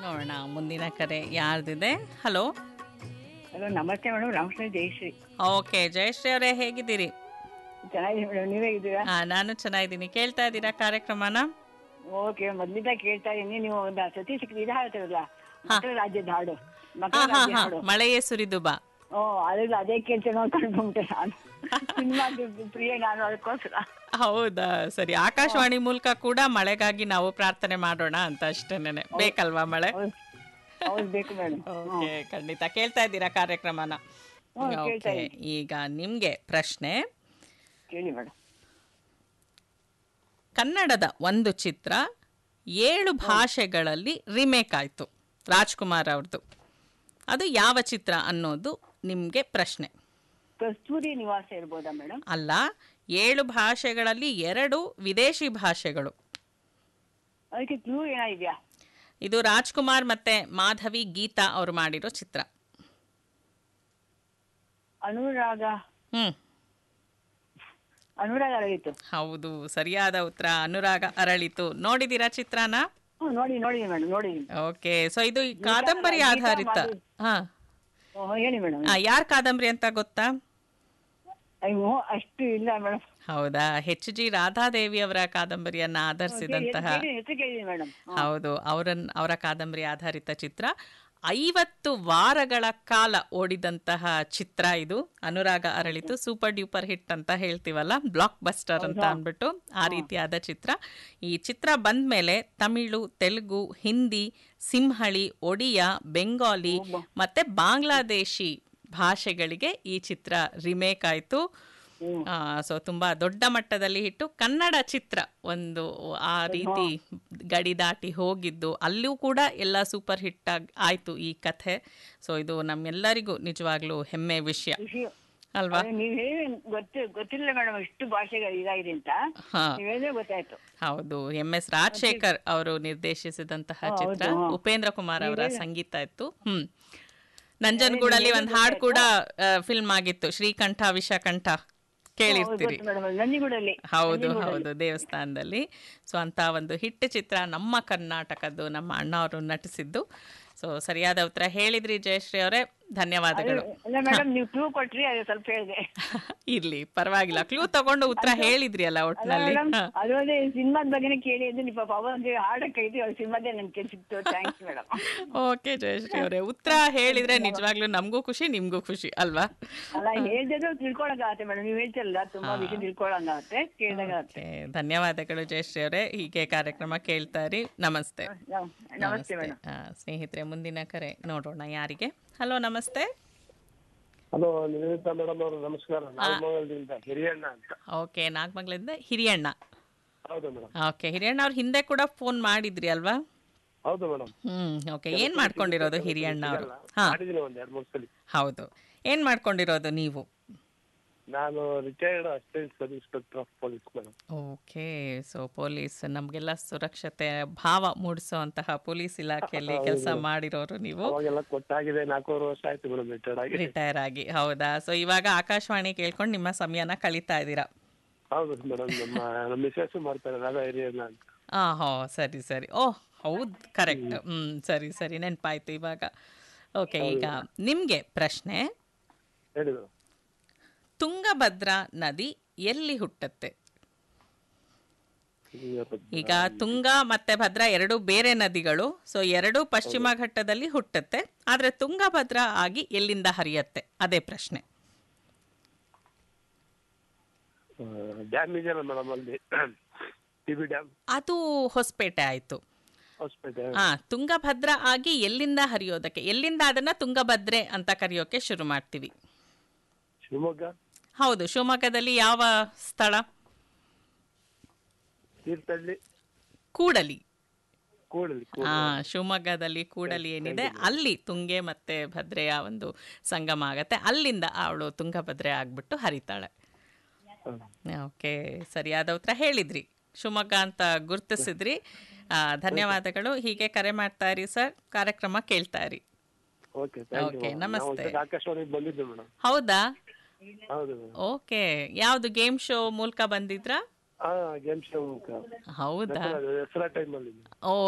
ನೋಡೋಣ ಮುಂದಿನ ಕರೆ ಯಾರ್ದಿದೆ ಹಲೋ ಹಲೋ ನಮಸ್ತೆ ಮೇಡಮ್ ನಮಸ್ತೆ ಜಯಶ್ರೀ ಓಕೆ ಜಯಶ್ರೀ ಅವರೇ ಹೇಗಿದ್ದೀರಿ ಚೆನ್ನಾಗಿದೆ ಮೇಡಮ್ ನೀವೇ ಇದ್ದೀರಾ ಆ, ನಾನು ಚೆನ್ನಾಗಿದ್ದೀನಿ ಕೇಳ್ತಾ ಇದ್ದೀರಾ ಕಾರ್ಯಕ್ರಮನ ಓಕೆ ಮೊದ್ಲಿಂದ ಕೇಳ್ತಾ ಇದೀನಿ ನೀವು ಒಂದು ಸತಿ ಸಿಕ್ಕ ಇದು ಹಾಡ್ತಾರಲ್ಲ ಮಕ್ಕಳ ರಾಜ್ಯದ ಹಾಡು ಮಕ್ಕಳ ಹಾ ಹಾ ರಾಜ್ಯ ಹಾ ಹಾಡು ಮಳೆಯೇ ಸುರಿದು ಬಾ ಓ ಅದ್ರಲ್ಲಿ ಅದೇ ಕೇಳ್ತೇನೆ ಅನ್ಕೊಂಡ್ಬಿಟ್ಟೆ ನಾನು ಸಿನಿಮಾ ಪ್ರಿಯ ನಾನು ಅದಕ್ಕೋಸ್ಕರ ಹೌದಾ ಸರಿ ಆಕಾಶವಾಣಿ ಮೂಲಕ ಕೂಡ ಮಳೆಗಾಗಿ ನಾವು ಪ್ರಾರ್ಥನೆ ಮಾಡೋಣ ಅಂತ ಅಷ್ಟೇನೆ ಬೇಕಲ್ವಾ ಮಳೆ ಹೌದು ಹೌದು ಬೇಕು ಮೇಡಮ್ ಓಕೆ ಖಂಡಿತ ಕೇಳ್ತಾ ಇದ್ದೀರಾ ಕಾರ್ಯಕ್ರಮನ ಹ್ಮ್, ಕೇಳ್ತಾ ಓಕೆ ಈಗ ನಿಮ್ಗೆ ಪ್ರಶ್ನೆ ಕೇಳಿ ಮೇಡಮ್ ಕನ್ನಡದ ಒಂದು ಚಿತ್ರ ಏಳು ಭಾಷೆಗಳಲ್ಲಿ ರಿಮೇಕ್ ಆಯಿತು ರಾಜ್ಕುಮಾರ್ ಅವ್ರದ್ದು ಅದು ಯಾವ ಚಿತ್ರ ಅನ್ನೋದು ನಿಮಗೆ ಪ್ರಶ್ನೆ ಕಸ್ತೂರಿ ನಿವಾಸ ಇರ್ಬೋದಾ ಮೇಡಮ್ ಅಲ್ಲ ಏಳು ಭಾಷೆಗಳಲ್ಲಿ ಎರಡು ವಿದೇಶಿ ಭಾಷೆಗಳು ಅದಕ್ಕೆ ಕ್ಲೂ ಏನಾಗಿದ್ಯಾ ಇದು ರಾಜ್ಕುಮಾರ್ ಮತ್ತೆ ಮಾಧವಿ ಗೀತಾ ಅವರು ಮಾಡಿರೋ ಚಿತ್ರ ಅನುರಾಗ ಹ್ಮ್ ಅನುರಾಗ ಅರಳಿತು ಹೌದು ಸರಿಯಾದ ಉತ್ತರ ಅನುರಾಗ ಅರಳಿತು ನೋಡಿದೀರಾ ಚಿತ್ರನ ಹ್ಞೂ ನೋಡಿ ನೋಡಿ ಮೇಡಮ್ ನೋಡಿ ಓಕೆ ಸೊ ಇದು ಈ ಕಾದಂಬರಿ ಗೀತಾ ಆಧಾರಿತ ಮಾಧವಿ. ಹಾ ಓ, ಹೇಳಿ ಮೇಡಮ್ ಯಾರ ಕಾದಂಬರಿ ಅಂತ ಗೊತ್ತಾ ಅಯ್ಯೋ ಅಷ್ಟು ಇಲ್ಲ ಮೇಡಮ್ ಹೌದಾ ಹೆಚ್ ಜಿ ರಾಧಾದೇವಿ ಅವರ ಕಾದಂಬರಿಯನ್ನ ಆಧರಿಸಿದಂತಹ ಹೆಸರು ಕೇಳಿದ್ದೀನಿ ಮೇಡಮ್ ಹೌದು ಅವರನ್ ಅವರ ಕಾದಂಬರಿ ಆಧಾರಿತ ಚಿತ್ರ ಐವತ್ತು ವಾರಗಳ ಕಾಲ ಓಡಿದಂತಹ ಚಿತ್ರ ಇದು Anuraga Aralitu super duper hit ಅಂತ ಹೇಳ್ತೀವಲ್ಲ ಬ್ಲಾಕ್ ಬಸ್ಟರ್ ಅಂತ ಅಂದ್ಬಿಟ್ಟು ಆ ರೀತಿಯಾದ ಚಿತ್ರ ಈ ಚಿತ್ರ ಬಂದ್ಮೇಲೆ ತಮಿಳು ತೆಲುಗು ಹಿಂದಿ ಸಿಂಹಳಿ ಒಡಿಯಾ ಬೆಂಗಾಲಿ ಮತ್ತೆ ಬಾಂಗ್ಲಾದೇಶಿ ಭಾಷೆಗಳಿಗೆ ಈ ಚಿತ್ರ ರಿಮೇಕ್ ಆಯಿತು ಸೊ ತುಂಬಾ ದೊಡ್ಡ ಮಟ್ಟದಲ್ಲಿ ಇಟ್ಟು ಕನ್ನಡ ಚಿತ್ರ ಒಂದು ಆ ರೀತಿ ಗಡಿ ದಾಟಿ ಹೋಗಿದ್ದು ಅಲ್ಲೂ ಕೂಡ ಎಲ್ಲ ಸೂಪರ್ ಹಿಟ್ ಆಗ್ ಆಯ್ತು ಈ ಕಥೆ ಸೊ ಇದು ನಮ್ಮೆಲ್ಲರಿಗೂ ನಿಜವಾಗ್ಲೂ ಹೆಮ್ಮೆ ವಿಷಯ ಖುಷಿ ಅಲ್ವಾ ಅದೇ ನೀವ್ ಹೇಳಿ ಗೊತ್ತು ಗೊತ್ತಿಲ್ಲ ಮೇಡಮ್ ಇಷ್ಟು ಭಾಷೆಗಳು ಇದಾಗಿದೆ ಅಂತ ಹಾ ನೀವ್ ಹೇಳಿದ್ರೆ ಗೊತ್ತಾಯ್ತು ಹೌದು ಎಂ ಎಸ್ ರಾಜಶೇಖರ್ ಅವರು ನಿರ್ದೇಶಿಸಿದಂತಹ ಚಿತ್ರ ಉಪೇಂದ್ರ ಕುಮಾರ್ ಅವರ ಸಂಗೀತ ಇತ್ತು ಹ್ಮ್ ನಂಜನಗೂಡಲ್ಲಿ ಒಂದು ಹಾಡು ಕೂಡ ಫಿಲ್ಮ್ ಆಗಿತ್ತು ಶ್ರೀಕಂಠ ವಿಷಕಂಠ ಕೇಳಿರ್ತೀರಿ ಗೊತ್ತು ಮೇಡಮ್ ನಂದಿಗೂಡಲ್ಲಿ ಹೌದು ಹೌದು ದೇವಸ್ಥಾನದಲ್ಲಿ ಸೊ ಅಂತ ಒಂದು ಹಿಟ್ ಚಿತ್ರ ನಮ್ಮ ಕರ್ನಾಟಕದ್ದು ನಮ್ಮ ಅಣ್ಣ ಅವರು ನಟಿಸಿದ್ದು ಸೊ ಸರಿಯಾದ ಉತ್ತರ ಹೇಳಿದ್ರಿ ಜಯಶ್ರೀ ಅವರೇ ಧನ್ಯವಾದಗಳು ಅಲ್ಲ ಮೇಡಮ್ ನೀವು ಕ್ಲೂ ಕೊಟ್ರಿ ಅದು ಸ್ವಲ್ಪ ಹೇಳಿದೆ ಇರ್ಲಿ ಪರವಾಗಿಲ್ಲ ಕ್ಲೂ ತಗೊಂಡು ಉತ್ತರ ಹೇಳಿದ್ರಿ ಅಲ್ಲ ಅಲ್ಲ ಒಟ್ಟಿನಲ್ಲಿ ಮೇಡಮ್ ಅದು ಅದೇ ಸಿನಿಮಾದ ಬಗ್ಗೆನೇ ಕೇಳಿ ಅಂದ್ರೆ ನೀವು ಪಾಪ ಅವರಿಗೆ ಹಾಡಕ್ಕೆ ಐತಿ ಅದು ಸಿನಿಮಾದೇ ನನ್ಗೆ ಸಿಕ್ತು ಥ್ಯಾಂಕ್ಸ್ ಮೇಡಮ್ ಓಕೆ ಜಯಶ್ರೀ ಅವರೇ ಉತ್ತರ ಹೇಳಿದ್ರೆ ನಿಜವಾಗ್ಲೂ ನಮಗೂ ಖುಷಿ ನಿಮ್ಗೂ ಖುಷಿ ಅಲ್ವಾ ಅಲ್ಲ ಹೇಳ್ದಿದ್ರು ತಿಳ್ಕೊಳಕ್ಕಾಗತ್ತೆ ಮೇಡಮ್ ನೀವು ಹೇಳ್ತಿರಲ್ಲ ತುಂಬಾ ವಿಷಯ ತಿಳ್ಕೊಳಂಗಾಗತ್ತೆ ಕೇಳ್ದಂಗ ಓಕೆ ಧನ್ಯವಾದಗಳು ಜಯಶ್ರೀ ಅವರೇ ಹೀಗೆ ಕಾರ್ಯಕ್ರಮ ಕೇಳ್ತಾ ಇರಿ ನಮಸ್ತೆ ನಮಸ್ತೆ ಮೇಡಮ್ ಆ, ಸ್ನೇಹಿತರೆ ಮುಂದಿನ ಕರೆ ನೋಡೋಣ ಯಾರಿಗೆ ಹಲೋ ನಮಸ್ತೆ ಹಲೋ ನಿವೇದಿತಾ ಮೇಡಮ್ ಅವರು ನಮಸ್ಕಾರ ನಾಗಮಂಗಲದಿಂದ ಹಿರಿಯಣ್ಣ ಅಂತ ಓಕೆ ನಾಗಮಂಗಲದಿಂದ ಹಿರಿಯಣ್ಣ ಹೌದು ಮೇಡಮ್ ಓಕೆ ಹಿರಿಯಣ್ಣ ಅವ್ರು ಹಿಂದೆ ಕೂಡ ಫೋನ್ ಮಾಡಿದ್ರಿ ಅಲ್ವಾ ಹೌದು ಮೇಡಮ್ ಹ್ಮ್ ಓಕೆ ಏನ್ ಮಾಡ್ಕೊಂಡಿರೋದು ಹಿರಿಯಣ್ಣ ಅವರು ಹಾ ಮಾಡಿದೀನಿ ಒಂದ್ ಎರಡ್ ಮೂರ್ ಸಲ ಹೌದು ಏನ್ ಮಾಡ್ಕೊಂಡಿರೋದು ನೀವು ನಾನು retired assistant sub inspector of police madam okay so police ನಮಗೆಲ್ಲ ಸುರಕ್ಷತೆ ಭಾವ ಮೂಡಿಸುವಂತಹ ಪೊಲೀಸ್ ಇಲಾಖೆಯಲ್ಲಿ ಕೆಲಸ ಮಾಡಿರೋರು ನೀವು ಅವಾಗೆಲ್ಲ ಕೊಟ್ಟಾಗಿದೆ ನಾಲ್ಕೂವರೆ ವರ್ಷ ಆಯ್ತು ಮೇಡಮ್ ರಿಟೈರ್ಡ್ ಆಗಿ ರಿಟೈರ್ ಆಗಿ ಹೌದಾ ಸೊ ಇವಾಗ ಆಕಾಶವಾಣಿ ಕೇಳ್ಕೊಂಡು ನಿಮ್ಮ ಸಮಯನ ಕಳೀತಾ ಇದ್ದೀರಾ ಹೌದು ಮೇಡಮ್ ನಮ್ಮ ನಮ್ಮ ಮಿಸಸ್ ಮಾಡ್ತಾರೆ ರಾಧಾ ಹಿರಿಯಣ್ಣ ಅಂತ ಆ ಹೋ ಸರಿ ಸರಿ ಓಹ್ ಹೌದು ಕರೆಕ್ಟ್ ಹ್ಮ್ ಸರಿ ಸರಿ ನೆನಪಾಯ್ತು ಇವಾಗ ಓಕೆ ಈಗ ನಿಮಗೆ ಪ್ರಶ್ನೆ ಹೇಳಿ ಮೇಡಮ್ ತುಂಗಭದ್ರಾ ನದಿ ಎಲ್ಲಿ ಹುಟ್ಟುತ್ತೆ ಈಗ ತುಂಗ ಮತ್ತೆ ಭದ್ರಾ ಎರಡು ಬೇರೆ ನದಿಗಳು ಸೊ ಎರಡು ಪಶ್ಚಿಮ ಘಟ್ಟದಲ್ಲಿ ಹುಟ್ಟುತ್ತೆ ಆದ್ರೆ ತುಂಗಭದ್ರಾ ಆಗಿ ಎಲ್ಲಿಂದ ಹರಿಯತ್ತೆ ಅದೇ ಪ್ರಶ್ನೆ ಡ್ಯಾಮ್ ಇದೆಯಲ್ಲ ಮೇಡಮ್ ಅಲ್ಲಿ ಟಿ ಬಿ ಡ್ಯಾಮ್ ಅದು ಹೊಸಪೇಟೆ ಆಯ್ತು ಹೊಸಪೇಟೆ ಆ ತುಂಗಭದ್ರಾ ಆಗಿ ಎಲ್ಲಿಂದ ಹರಿಯೋದಕ್ಕೆ ಎಲ್ಲಿಂದ ಅದನ್ನ ತುಂಗಭದ್ರೆ ಅಂತ ಕರೆಯೋಕೆ ಶುರು ಮಾಡ್ತೀವಿ ಶಿವಮೊಗ್ಗ ಹೌದು ಶಿವಮೊಗ್ಗದಲ್ಲಿ ಯಾವ ಸ್ಥಳ ತೀರ್ಥಹಳ್ಳಿ ಕೂಡಲಿ ಕೂಡಲಿ ಆ ಶಿವಮೊಗ್ಗದಲ್ಲಿ ಕೂಡಲಿ ಏನಿದೆ ಅಲ್ಲಿ ತುಂಗೆ ಮತ್ತೆ ಭದ್ರೆಯ ಒಂದು ಸಂಗಮ ಆಗತ್ತೆ ಅಲ್ಲಿಂದ ಅವಳು ತುಂಗಭದ್ರೆ ಆಗ್ಬಿಟ್ಟು ಹರಿತಾಳೆ ಓಕೆ ಸರಿಯಾದ ಉತ್ತರ ಹೇಳಿದ್ರಿ ಶಿವಮೊಗ್ಗ ಅಂತ ಗುರ್ತಿಸಿದ್ರಿ ಆ, ಧನ್ಯವಾದಗಳು ಹೀಗೆ ಕರೆ ಮಾಡ್ತಾ ಇರಿ ಸರ್ ಕಾರ್ಯಕ್ರಮ ಕೇಳ್ತಾ ಇರಿ ಓಕೆ ಥ್ಯಾಂಕ್ Okay, ಯು ನಮಸ್ತೆ. ಆಕಾಶವಾಣಿಗೆ ಬಂದಿದ್ದೆ ಮೇಡಮ್ ಹೌದಾ ಹೌದು ಮೇಡಮ್ ಓಕೆ ಯಾವುದು ಗೇಮ್ ಶೋ ಮೂಲಕ ಬಂದಿದ್ರಾ ಹಾ ಗೇಮ್ ಶೋ ಹೌದಾ ದಸರಾ ಟೈಮಲ್ಲಿ ಓ